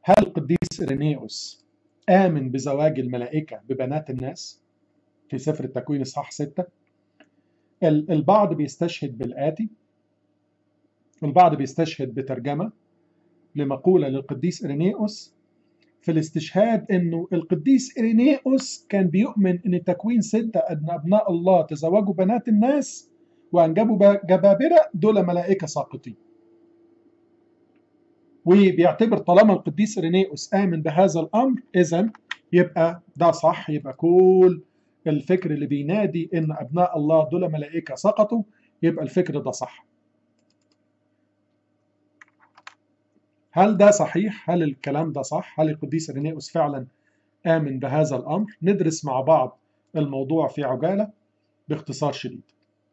هل القديس إرينيوس آمن بزواج الملائكة ببنات الناس في سفر التكوين إصحاح 6 البعض بيستشهد بالآتي البعض بيستشهد بترجمة لمقولة للقديس إرينيوس في الاستشهاد انه القديس إرينيوس كان بيؤمن ان تكوين ستة ان ابناء الله تزوجوا بنات الناس وانجبوا جبابرة دول ملائكة ساقطين وبيعتبر طالما القديس إرينيوس آمن بهذا الأمر إذا يبقى ده صح يبقى كل الفكر اللي بينادي ان ابناء الله دول ملائكة سقطوا يبقى الفكر ده صح هل ده صحيح؟ هل الكلام ده صح؟ هل القديس إرينيوس فعلا آمن بهذا الأمر؟ ندرس مع بعض الموضوع في عجالة باختصار شديد.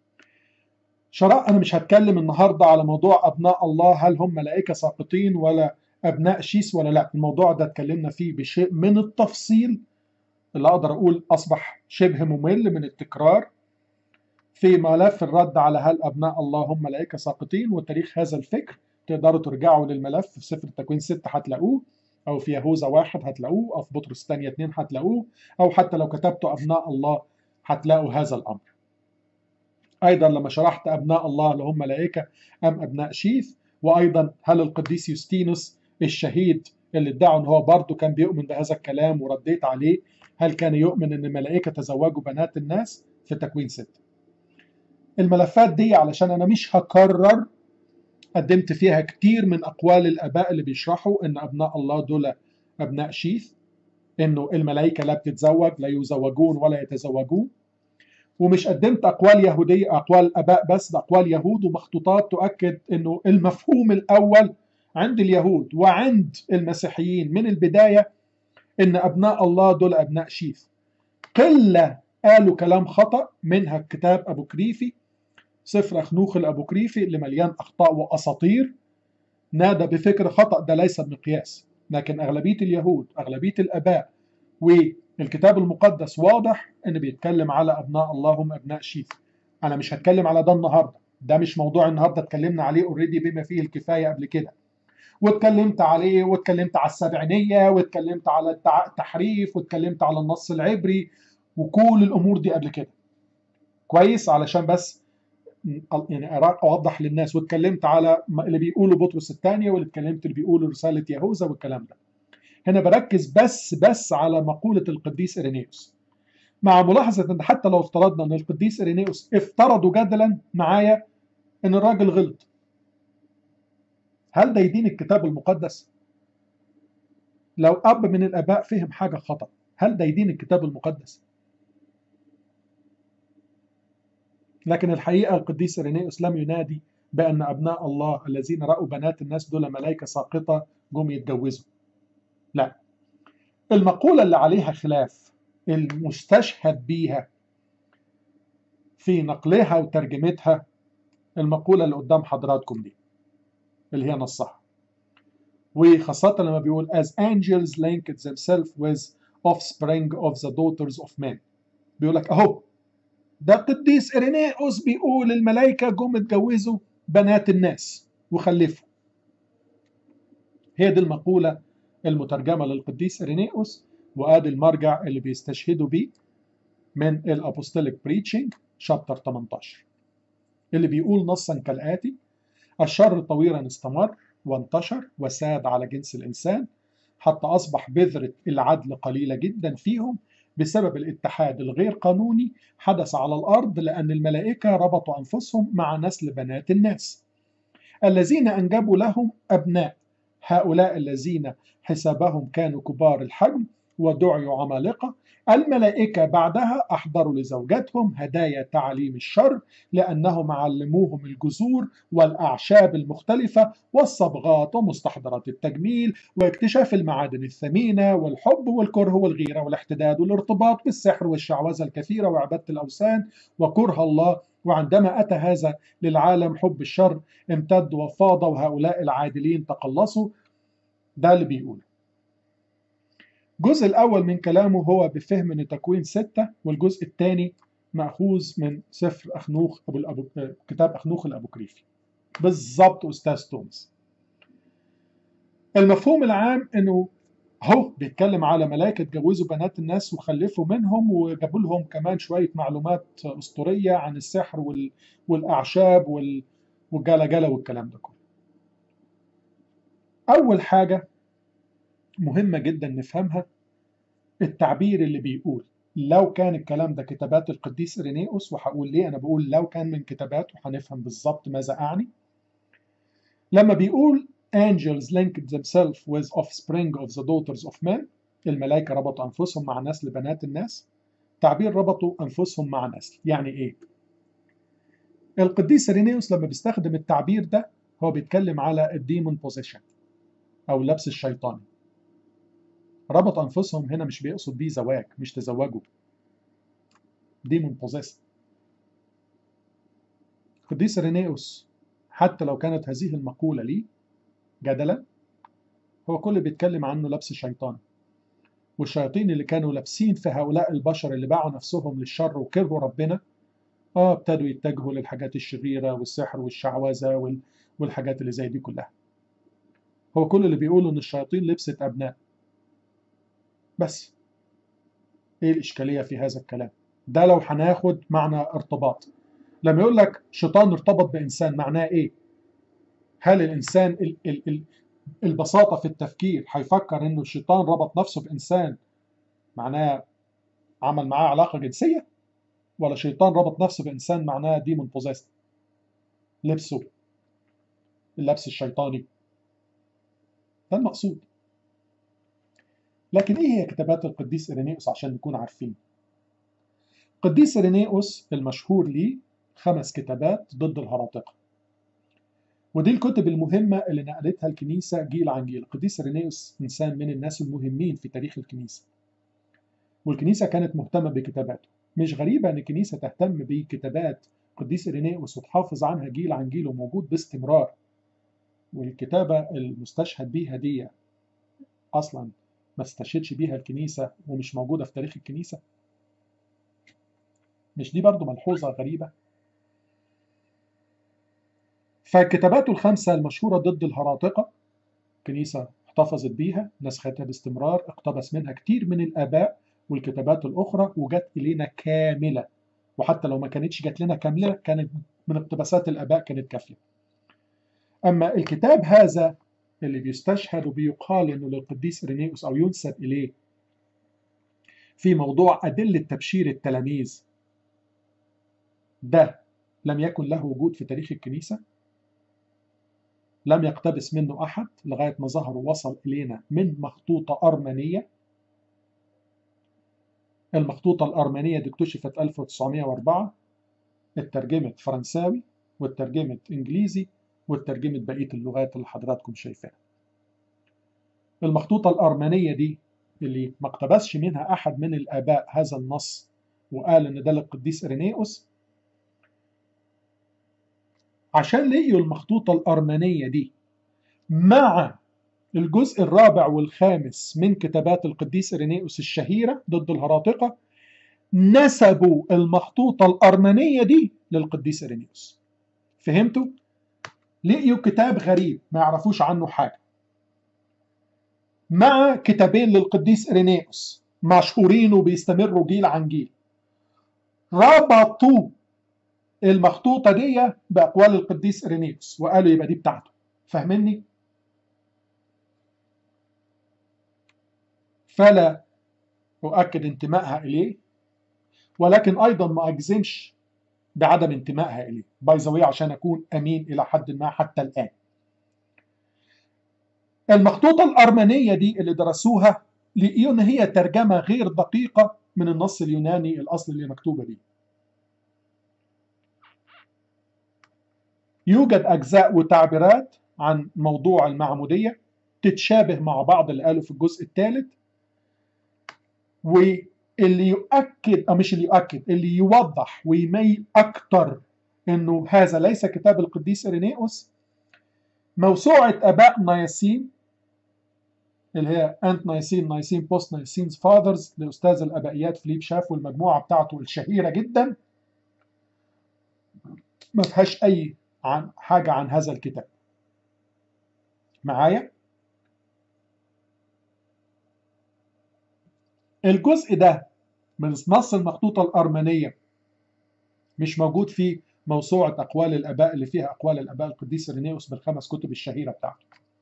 شراء أنا مش هتكلم النهاردة على موضوع أبناء الله هل هم ملائكة ساقطين ولا أبناء شيس ولا لا الموضوع ده اتكلمنا فيه بشيء من التفصيل اللي أقدر أقول أصبح شبه ممل من التكرار في ملف الرد على هل أبناء الله هم ملائكة ساقطين وتاريخ هذا الفكر تقدروا ترجعوا للملف في سفر التكوين 6 هتلاقوه او في يهوذا واحد هتلاقوه او في بطرس الثانية 2 هتلاقوه او حتى لو كتبتوا ابناء الله هتلاقوا هذا الامر. ايضا لما شرحت ابناء الله اللي هم ملائكه ام ابناء شيث وايضا هل القديس يوستينوس الشهيد اللي ادعوا ان هو برضه كان بيؤمن بهذا الكلام ورديت عليه هل كان يؤمن ان الملائكه تزوجوا بنات الناس في تكوين 6. الملفات دي علشان انا مش هكرر قدمت فيها كتير من أقوال الآباء اللي بيشرحوا إن أبناء الله دول أبناء شيث إنه الملائكة لا بتتزوج لا يزوجون ولا يتزوجون ومش قدمت أقوال يهودية أقوال آباء بس ده أقوال يهود ومخطوطات تؤكد إنه المفهوم الأول عند اليهود وعند المسيحيين من البداية إن أبناء الله دول أبناء شيث قلة قالوا كلام خطأ منها الكتاب أبو كريفي سفر أخنوخ الأبوكريفي اللي مليان أخطاء وأساطير نادى بفكر خطأ ده ليس بمقياس لكن أغلبية اليهود أغلبية الآباء والكتاب المقدس واضح إن بيتكلم على أبناء الله هم أبناء شيث أنا مش هتكلم على ده النهاردة ده مش موضوع النهاردة اتكلمنا عليه اوريدي بما فيه الكفاية قبل كده واتكلمت عليه واتكلمت على السبعينية واتكلمت على التحريف واتكلمت على النص العبري وكل الأمور دي قبل كده كويس علشان بس يعني اوضح للناس واتكلمت على اللي بيقوله بطرس الثانيه واللي اتكلمت اللي بيقوله رساله يهوذا والكلام ده. هنا بركز بس بس على مقوله القديس ارينيوس. مع ملاحظه ان حتى لو افترضنا ان القديس ارينيوس افترضوا جدلا معايا ان الراجل غلط. هل ده يدين الكتاب المقدس؟ لو اب من الاباء فهم حاجه خطا، هل ده يدين الكتاب المقدس؟ لكن الحقيقة القديس إرينيوس لم ينادي بأن أبناء الله الذين رأوا بنات الناس دول ملائكة ساقطة جم يتجوزوا لا المقولة اللي عليها خلاف المستشهد بيها في نقلها وترجمتها المقولة اللي قدام حضراتكم دي اللي هي نصها وخاصة لما بيقول as angels linked themselves with offspring of the daughters of men بيقول لك أهو ده قديس إرينيوس بيقول الملائكة جم اتجوزوا بنات الناس وخلفوا هي دي المقولة المترجمة للقديس إرينيوس وآدي المرجع اللي بيستشهدوا بيه من الأبوستوليك بريتشنج شابتر 18 اللي بيقول نصا كالآتي الشر طويلا استمر وانتشر وساد على جنس الإنسان حتى أصبح بذرة العدل قليلة جدا فيهم بسبب الاتحاد الغير قانوني حدث على الارض لان الملائكه ربطوا انفسهم مع نسل بنات الناس الذين انجبوا لهم ابناء هؤلاء الذين حسابهم كانوا كبار الحجم ودعوا عمالقه الملائكه بعدها احضروا لزوجاتهم هدايا تعليم الشر لانهم علموهم الجذور والاعشاب المختلفه والصبغات ومستحضرات التجميل واكتشاف المعادن الثمينه والحب والكره والغيره والاحتداد والارتباط بالسحر والشعوذه الكثيره وعباده الاوثان وكره الله وعندما أتى هذا للعالم حب الشر امتد وفاض وهؤلاء العادلين تقلصوا ده اللي بيقول الجزء الأول من كلامه هو بفهم أن تكوين ستة والجزء الثاني مأخوذ من سفر أخنوخ أبو الأبو كتاب أخنوخ الأبوكريفي بالظبط أستاذ توماس المفهوم العام انه هو بيتكلم على ملائكة اتجوزوا بنات الناس وخلفوا منهم وجابوا لهم كمان شوية معلومات أسطورية عن السحر وال... والأعشاب وال... والجلجلة والكلام ده كله. أول حاجة مهمة جدا نفهمها التعبير اللي بيقول لو كان الكلام ده كتابات القديس إرينيوس وهقول ليه أنا بقول لو كان من كتاباته هنفهم بالظبط ماذا أعني. لما بيقول angels linked themselves with offspring of the daughters of men الملائكة ربطوا أنفسهم مع نسل بنات الناس تعبير ربطوا أنفسهم مع نسل يعني إيه؟ القديس إرينيوس لما بيستخدم التعبير ده هو بيتكلم على الديمون بوزيشن أو اللبس الشيطاني ربط أنفسهم هنا مش بيقصد بيه زواج مش تزوجوا ديمون بوزيس القديس إرينيوس حتى لو كانت هذه المقولة ليه جدلا هو كل اللي بيتكلم عنه لبس الشيطان والشياطين اللي كانوا لابسين في هؤلاء البشر اللي باعوا نفسهم للشر وكرهوا ربنا اه ابتدوا يتجهوا للحاجات الشريرة والسحر والشعوذة وال... والحاجات اللي زي دي كلها هو كل اللي بيقوله ان الشياطين لبست ابناء بس ايه الاشكالية في هذا الكلام ده لو هناخد معنى ارتباط لما يقول لك شيطان ارتبط بانسان معناه ايه هل الانسان ال ال ال البساطه في التفكير هيفكر انه الشيطان ربط نفسه بانسان معناه عمل معاه علاقه جنسيه ولا شيطان ربط نفسه بانسان معناه ديمون بوزيست لبسه اللبس الشيطاني ده المقصود لكن ايه هي كتابات القديس إرينيوس عشان نكون عارفين القديس إرينيوس المشهور ليه خمس كتابات ضد الهراطقه ودي الكتب المهمة اللي نقلتها الكنيسة جيل عن جيل القديس إرينيوس إنسان من الناس المهمين في تاريخ الكنيسة والكنيسة كانت مهتمة بكتاباته مش غريبة أن الكنيسة تهتم بكتابات القديس إرينيوس وتحافظ عنها جيل عن جيل وموجود باستمرار والكتابة المستشهد بيها دي أصلا ما استشهدش بيها الكنيسة ومش موجودة في تاريخ الكنيسة مش دي برضو ملحوظة غريبة فكتاباته الخمسة المشهورة ضد الهراطقة الكنيسة احتفظت بيها نسختها باستمرار اقتبس منها كتير من الآباء والكتابات الأخرى وجت إلينا كاملة وحتى لو ما كانتش جت لنا كاملة كانت من اقتباسات الآباء كانت كافية أما الكتاب هذا اللي بيستشهد وبيقال إنه للقديس إرينيوس أو ينسب إليه في موضوع أدلة تبشير التلاميذ ده لم يكن له وجود في تاريخ الكنيسة لم يقتبس منه أحد لغاية ما ظهر ووصل إلينا من مخطوطة أرمنية المخطوطة الأرمنية دي اكتشفت 1904 اترجمت فرنساوي واترجمت إنجليزي واترجمت بقية اللغات اللي حضراتكم شايفاها المخطوطة الأرمنية دي اللي ما اقتبسش منها أحد من الآباء هذا النص وقال إن ده للقديس إرينيوس عشان لقيوا المخطوطة الأرمنية دي مع الجزء الرابع والخامس من كتابات القديس إرينيوس الشهيرة ضد الهراطقة نسبوا المخطوطة الأرمنية دي للقديس إرينيوس فهمتوا؟ لقيوا كتاب غريب ما يعرفوش عنه حاجة مع كتابين للقديس إرينيوس مشهورين وبيستمروا جيل عن جيل ربطوا المخطوطة دي بأقوال القديس إرينيوس وقالوا يبقى دي بتاعته فاهمني؟ فلا أؤكد انتمائها إليه ولكن أيضا ما أجزمش بعدم انتمائها إليه باي ذا عشان أكون أمين إلى حد ما حتى الآن المخطوطة الأرمنية دي اللي درسوها لقيوا إن هي ترجمة غير دقيقة من النص اليوناني الأصل اللي مكتوبة بيه يوجد أجزاء وتعبيرات عن موضوع المعمودية تتشابه مع بعض اللي قالوا في الجزء الثالث واللي يؤكد أو مش اللي يؤكد اللي يوضح ويميل أكتر إنه هذا ليس كتاب القديس إرينيوس موسوعة آباء نايسين اللي هي أنت نايسين نايسين بوست نايسين فاذرز لأستاذ الأبائيات فليب شاف والمجموعة بتاعته الشهيرة جدا ما فيهاش أي عن حاجة عن هذا الكتاب معايا الجزء ده من نص المخطوطة الأرمنية مش موجود في موسوعة أقوال الآباء اللي فيها أقوال الآباء القديس إرينيوس بالخمس كتب الشهيرة بتاعته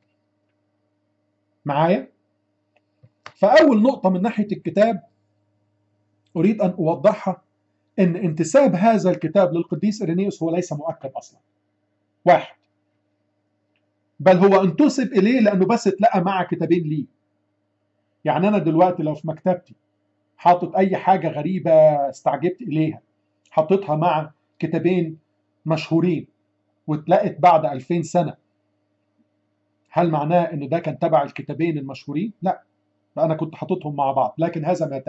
معايا؟ فأول نقطة من ناحية الكتاب أريد أن أوضحها أن انتساب هذا الكتاب للقديس إرينيوس هو ليس مؤكد أصلا واحد بل هو انتسب إليه لأنه بس اتلقى مع كتابين ليه يعني أنا دلوقتي لو في مكتبتي حاطط أي حاجة غريبة استعجبت إليها حطيتها مع كتابين مشهورين واتلقت بعد 2000 سنة هل معناه ان ده كان تبع الكتابين المشهورين؟ لا فأنا كنت حاططهم مع بعض لكن هذا ما تم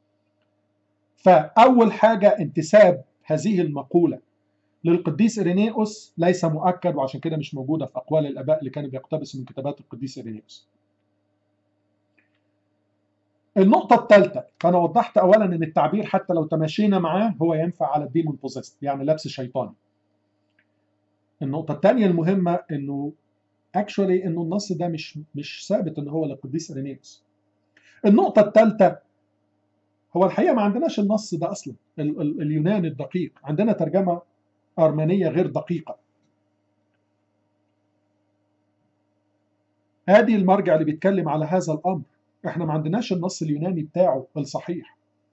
فأول حاجة انتساب هذه المقولة للقديس إرينيوس ليس مؤكد وعشان كده مش موجودة في أقوال الآباء اللي كانوا بيقتبسوا من كتابات القديس إرينيوس النقطة الثالثة فأنا وضحت أولا أن التعبير حتى لو تماشينا معاه هو ينفع على الديمون بوزيست يعني لبس شيطاني النقطة الثانية المهمة أنه اكشولي انه النص ده مش مش ثابت ان هو للقديس ارينيوس النقطة الثالثة هو الحقيقة ما عندناش النص ده أصلا ال ال اليوناني الدقيق عندنا ترجمة أرمنية غير دقيقة هذه المرجع اللي بيتكلم على هذا الأمر احنا ما عندناش النص اليوناني بتاعه الصحيح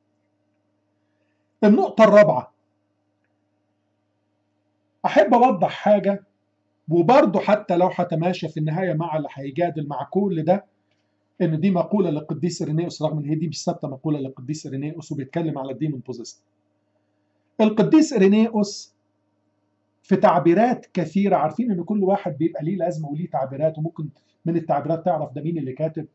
النقطة الرابعة أحب أوضح حاجة وبرضه حتى لو هتماشى في النهاية مع اللي هيجادل مع كل ده ان دي مقوله للقديس ارينيوس رغم ان هي دي مش ثابته مقوله للقديس ارينيوس وبيتكلم على الديمون بوزيست. القديس ارينيوس في تعبيرات كثيره عارفين ان كل واحد بيبقى ليه لازمه وليه تعبيرات وممكن من التعبيرات تعرف ده مين اللي كاتب.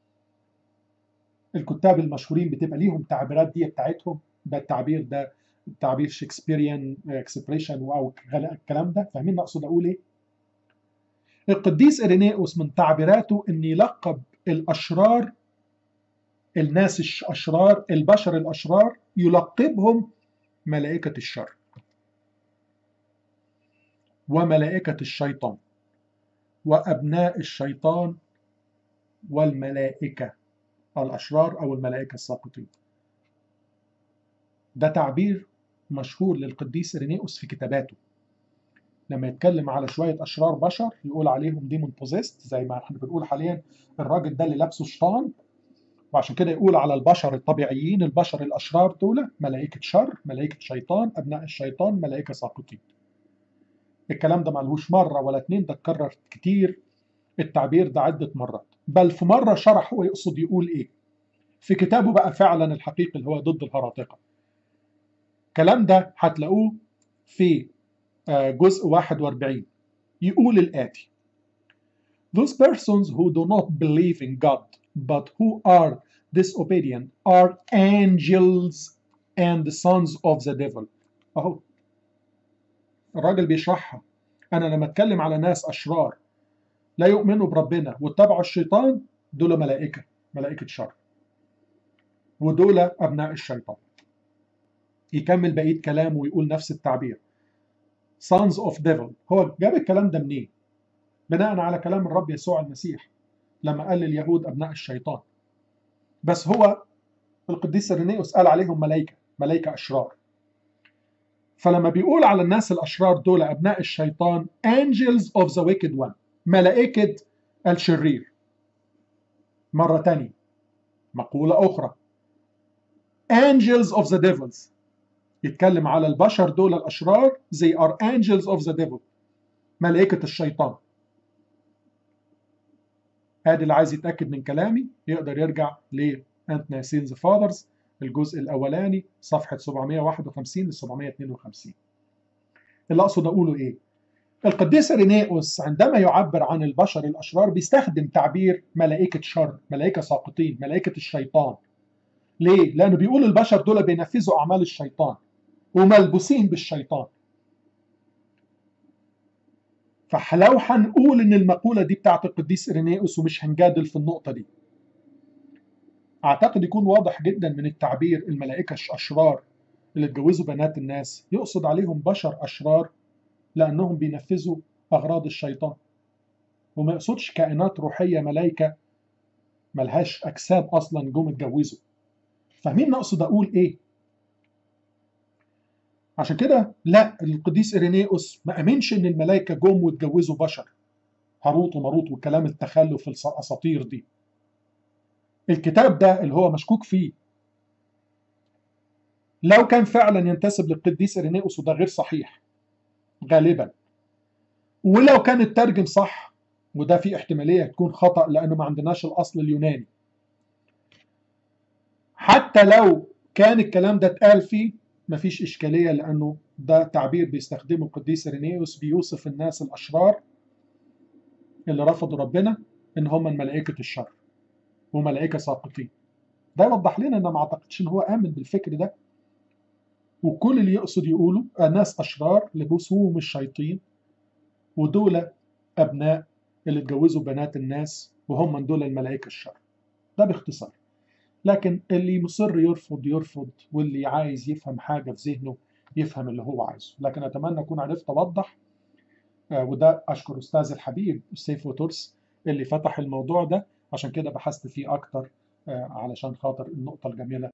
الكتاب المشهورين بتبقى ليهم تعبيرات دي بتاعتهم ده التعبير ده تعبير شكسبيريان اكسبريشن او الكلام ده فاهمين اقصد اقول ايه؟ القديس ارينيوس من تعبيراته ان يلقب الأشرار الناس الأشرار البشر الأشرار يلقبهم ملائكة الشر وملائكة الشيطان وأبناء الشيطان والملائكة الأشرار أو الملائكة الساقطين ده تعبير مشهور للقديس إرينيوس في كتاباته لما يتكلم على شويه اشرار بشر يقول عليهم ديمون بوزيست زي ما احنا بنقول حاليا الراجل ده اللي لابسه شيطان وعشان كده يقول على البشر الطبيعيين البشر الاشرار دول ملائكه شر ملائكه شيطان ابناء الشيطان ملائكه ساقطين الكلام ده ملهوش مره ولا اتنين ده اتكرر كتير التعبير ده عده مرات بل في مره شرح هو يقصد يقول ايه في كتابه بقى فعلا الحقيقي اللي هو ضد الهراطقه الكلام ده هتلاقوه في جزء 41 يقول الآتي Those persons who do not believe in God but who are disobedient are angels and the sons of the devil أهو الراجل بيشرحها أنا لما أتكلم على ناس أشرار لا يؤمنوا بربنا واتبعوا الشيطان دول ملائكة ملائكة شر ودول أبناء الشيطان يكمل بقية كلامه ويقول نفس التعبير sons of devil هو جاب الكلام ده منين؟ بناء على كلام الرب يسوع المسيح لما قال لليهود ابناء الشيطان بس هو القديس ارينيوس قال عليهم ملائكه ملائكه اشرار فلما بيقول على الناس الاشرار دول ابناء الشيطان angels of the wicked one ملائكه الشرير مره تانية مقوله اخرى angels of the devils يتكلم على البشر دول الأشرار they are angels of the devil ملائكة الشيطان ادي اللي عايز يتأكد من كلامي يقدر يرجع ل Anthony the Fathers الجزء الأولاني صفحة 751 ل 752 اللي أقصد أقوله إيه؟ القديس رينيوس عندما يعبر عن البشر الأشرار بيستخدم تعبير ملائكة شر ملائكة ساقطين ملائكة الشيطان ليه؟ لأنه بيقول البشر دول بينفذوا أعمال الشيطان وملبوسين بالشيطان فلو هنقول ان المقوله دي بتاعت القديس ارينيوس ومش هنجادل في النقطه دي اعتقد يكون واضح جدا من التعبير الملائكه الاشرار اللي اتجوزوا بنات الناس يقصد عليهم بشر اشرار لانهم بينفذوا اغراض الشيطان وما يقصدش كائنات روحيه ملائكه ملهاش اجساد اصلا جم اتجوزوا فاهمين اقصد اقول ايه عشان كده لا القديس إيرينيوس ما امنش ان الملائكه جم واتجوزوا بشر هاروت وماروت والكلام التخلف الاساطير دي الكتاب ده اللي هو مشكوك فيه لو كان فعلا ينتسب للقديس إيرينيوس وده غير صحيح غالبا ولو كان الترجم صح وده في احتمالية تكون خطأ لأنه ما عندناش الأصل اليوناني حتى لو كان الكلام ده اتقال فيه مفيش إشكالية لأنه ده تعبير بيستخدمه القديس إيرينيوس بيوصف الناس الأشرار اللي رفضوا ربنا إن هم ملائكة الشر وملائكة ساقطين ده يوضح لنا إن ما أعتقدش إن هو آمن بالفكر ده وكل اللي يقصد يقوله ناس أشرار لبسوهم الشياطين ودول أبناء اللي اتجوزوا بنات الناس وهم من دول الملائكة الشر ده باختصار لكن اللي مصر يرفض يرفض واللي عايز يفهم حاجة في ذهنه يفهم اللي هو عايزه لكن أتمنى أكون عرفت أوضح آه وده أشكر أستاذ الحبيب سيف وترس اللي فتح الموضوع ده عشان كده بحثت فيه أكتر آه علشان خاطر النقطة الجميلة